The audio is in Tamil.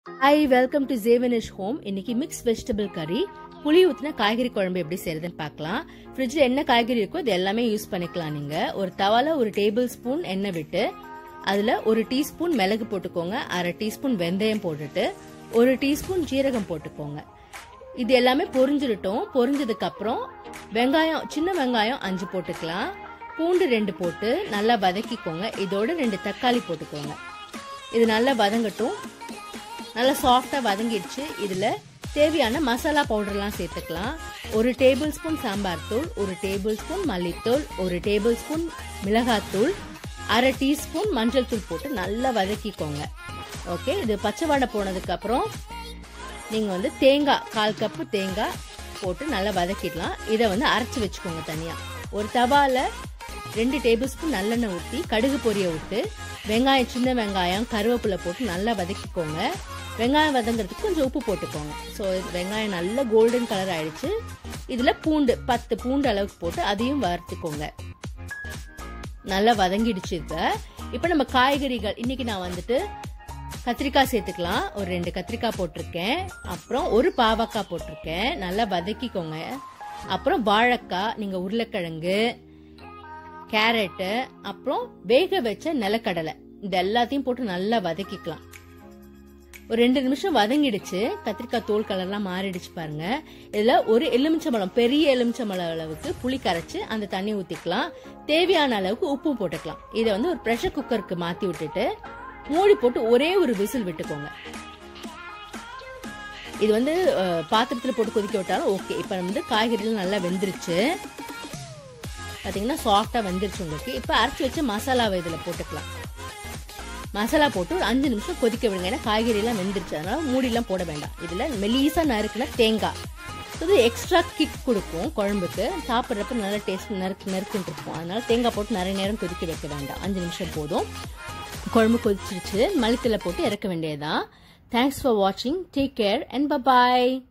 hi welcome to Jevanish home இன்னைக்கு மிக்ஸ் வெஜிடபிள் கறி புளி ஊத்தின காய்கறி குழம்பு எப்படி செய்யறதுன்னு பார்க்கலாம் ஃப்ரிட்ஜில் என்ன காய்கறி இருக்கோ அது எல்லாமே யூஸ் பண்ணிக்கலாம் நீங்க ஒரு தவால ஒரு டேபிள் ஸ்பூன் எண்ணெய் விட்டு அதுல ஒரு டீஸ்பூன் மிளகு போட்டுக்கோங்க அரை டீஸ்பூன் வெந்தயம் போட்டுட்டு ஒரு டீஸ்பூன் ஜீரகம் போட்டுக்கோங்க இது எல்லாமே பொரிஞ்சிடட்டும் பொரிஞ்சதுக்கு அப்புறம் வெங்காயம் சின்ன வெங்காயம் அஞ்சு போட்டுக்கலாம் பூண்டு ரெண்டு போட்டு நல்லா வதக்கிக்கோங்க இதோட ரெண்டு தக்காளி போட்டுக்கோங்க இது நல்லா வதங்கட்டும் நல்லா சாஃப்டாக வதங்கிடுச்சு இதில் தேவையான மசாலா பவுடர்லாம் சேர்த்துக்கலாம் ஒரு டேபிள் ஸ்பூன் சாம்பார் தூள் ஒரு டேபிள் ஸ்பூன் மல்லித்தூள் ஒரு டேபிள் ஸ்பூன் மிளகாத்தூள் அரை டீஸ்பூன் மஞ்சள் தூள் போட்டு நல்லா வதக்கிக்கோங்க ஓகே இது பச்சை வாடை போனதுக்கப்புறம் நீங்கள் வந்து தேங்காய் கால் கப்பு தேங்காய் போட்டு நல்லா வதக்கிடலாம் இதை வந்து அரைச்சி வச்சுக்கோங்க தனியாக ஒரு தவாவில் ரெண்டு டேபிள் ஸ்பூன் நல்லெண்ணெய் ஊற்றி கடுகு பொரிய விட்டு வெங்காயம் சின்ன வெங்காயம் கருவேப்பிலை போட்டு நல்லா வதக்கிக்கோங்க வெங்காயம் வதங்கிறதுக்கு கொஞ்சம் உப்பு போட்டுக்கோங்க ஸோ வெங்காயம் நல்ல கோல்டன் கலர் ஆயிடுச்சு இதில் பூண்டு பத்து பூண்டு அளவுக்கு போட்டு அதையும் வறுத்துக்கோங்க நல்லா வதங்கிடுச்சு இப்போ இப்போ நம்ம காய்கறிகள் இன்னைக்கு நான் வந்துட்டு கத்திரிக்காய் சேர்த்துக்கலாம் ஒரு ரெண்டு கத்திரிக்காய் போட்டிருக்கேன் அப்புறம் ஒரு பாவக்காய் போட்டிருக்கேன் நல்லா வதக்கிக்கோங்க அப்புறம் வாழைக்காய் நீங்கள் உருளைக்கிழங்கு கேரட்டு அப்புறம் வேக வச்ச நிலக்கடலை இது எல்லாத்தையும் போட்டு நல்லா வதக்கிக்கலாம் ஒரு ரெண்டு நிமிஷம் வதங்கிடுச்சு கத்திரிக்காய் தோல் கலர்லாம் மாறிடுச்சு பாருங்க இதுல ஒரு எலுமிச்சம்பழம் பெரிய எலுமிச்சம்பழம் அளவுக்கு புளி கரைச்சு அந்த தண்ணி ஊத்திக்கலாம் தேவையான அளவுக்கு உப்பும் போட்டுக்கலாம் இதை வந்து ஒரு ப்ரெஷர் குக்கருக்கு மாத்தி விட்டுட்டு மூடி போட்டு ஒரே ஒரு விசில் விட்டுக்கோங்க இது வந்து பாத்திரத்தில் போட்டு கொதிக்க விட்டாலும் ஓகே இப்போ வந்து காய்கறிகள் நல்லா வெந்துருச்சு பார்த்தீங்கன்னா சாஃப்டாக வெந்துருச்சு உங்களுக்கு இப்போ அரைச்சி வச்ச மசாலாவை இதில் போட்டுக்கலாம் மசாலா போட்டு ஒரு அஞ்சு நிமிஷம் கொதிக்க விடுங்க ஏன்னா காய்கறியெல்லாம் வெந்துருச்சு அதனால மூடிலாம் போட வேண்டாம் இதில் மெலீஸாக நறுக்குனா தேங்காய் இது எக்ஸ்ட்ரா கிக் கொடுக்கும் குழம்புக்கு சாப்பிட்றப்ப நல்லா டேஸ்ட் நறுக்கு நறுக்குன்னு இருக்கும் அதனால தேங்காய் போட்டு நிறைய நேரம் கொதிக்க வைக்க வேண்டாம் அஞ்சு நிமிஷம் போதும் குழம்பு கொதிச்சிருச்சு மல்லித்தலை போட்டு இறக்க வேண்டியதுதான் தேங்க்ஸ் ஃபார் வாட்சிங் டேக் கேர் அண்ட் பபாய்